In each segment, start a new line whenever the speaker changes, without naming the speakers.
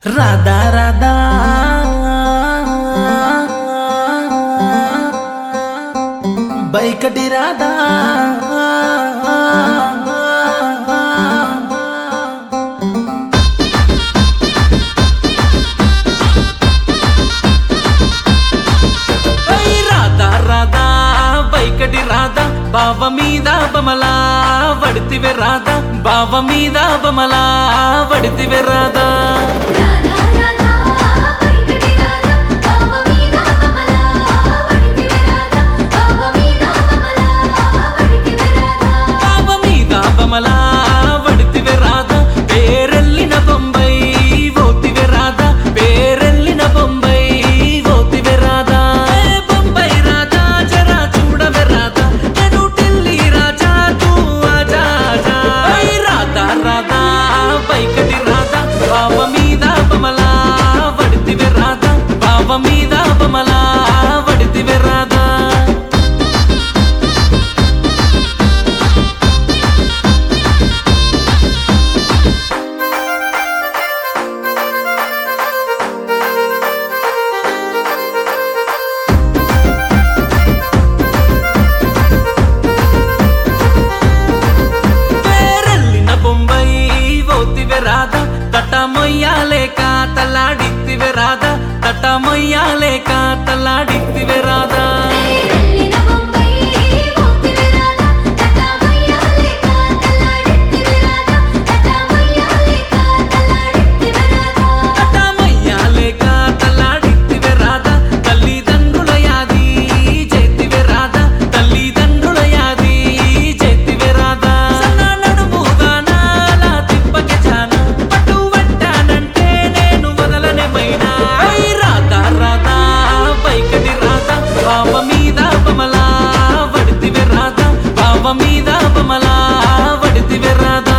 రాధా రాధా బైకటి రాధా ఐ రాధా రాధా బైకటి రాధా బావ మీద బమలా వడితివే రాధా బావ మీద బమలా వడితివే రాధా
రాధా రాధా వైకటి రాధా బావ మీద కమలా వడితివే రాధా బావ మీద కమలా వడితివే రాధా
బావ మీద బమలా వడితివే రాధా పేరెల్లిన బొంబై ఓతివే రాధా పేరెల్లిన బొంబై ఓతివే రాధా ఏ బొంబై రాధా జరా చూడవే రాధా నేను ఢిల్లీ రాజా తూ ఆజా ఆజా ఐ రాధా రాధా బైకటి రాధా బావ మీద బమలా వడితివే రాధా బావ మీద బమలా వడితివే రాధా పేరెల్లిన బొంబై ఓతివే రాధ తట మొయ్యాలేక తల్లాడిత్తివే రాధ తట మొయ్యాలేక తల్లాడిత్తివే రాధ
వెళ్ళిన బొంబై ఓతివే రాధా తటమయ్యాలేక తల్లాడితివే రాధా తటమయ్యాలేక తల్లాడితివే రాధా
తట మొయ్యాలేక తల్లాడిత్తివే రాధ తల్లిదండ్రుల యాది చేతివే రాధ తల్లిదండ్రుల యాది చేతివే రాధ సన్న నడుముగానా అలా తిప్పకే జానా పట్టు పట్టానంటే నేను వదలనే మైనా ఐ రాధా రాధా బైకటి రాధా బావ మీద బమలా వడితివే రాధా బావ మీద బమలా వడితివే రాధా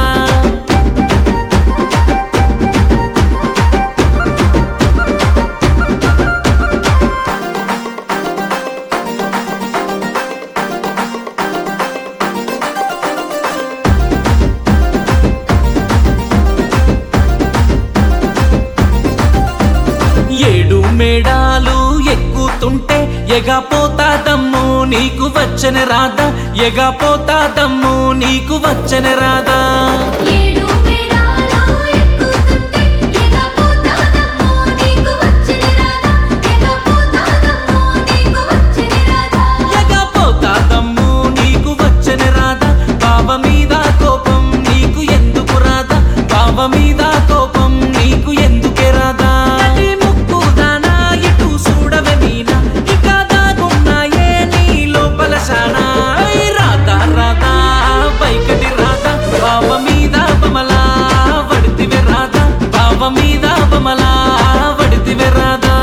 ఏడు మేడాలు ఎక్కుతుంటే ఎగపోతా దమ్ము నీకు వచ్చని రాదా ఎగపోతా దమ్ము నీకు వచ్చని రాదా
ఏడు మేడాలు ఎక్కుతుంటే ఎగపోతాదమ్మో నీకు వచ్చిన రాధా ఎగపోతాదమ్మో నీకు వచ్చిన రాధా
ఎగపోతా దమ్ము నీకు వచ్చని రాదా బావ మీద కోపం నీకు ఎందుకు రాదా బావ మీద కోపం నీకు ఎందుకే రాదా నడి ముక్కు దానా ఇటు చూడవే మీనా ఇక దాగున్నాయే నీ లోపల శానా ఐ రాధా రాధా బైకటి రాధా బావ మీద బమలా వడితివే రాధా బావ మీద బమలా వడితివే రాధా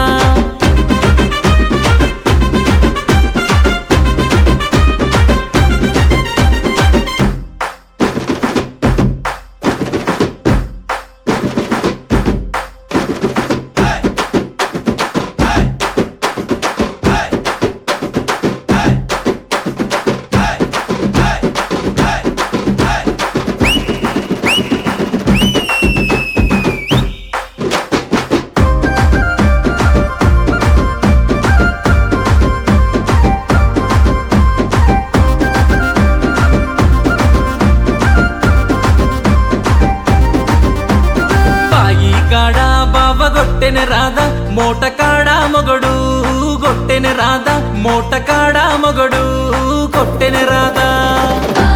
బాయి కాడ బావ గొట్టెన రాధా మోట కాడ మొగడు గొట్టెన రాధా మోట కాడ మొగడు కొట్టెన రాధా
ఆ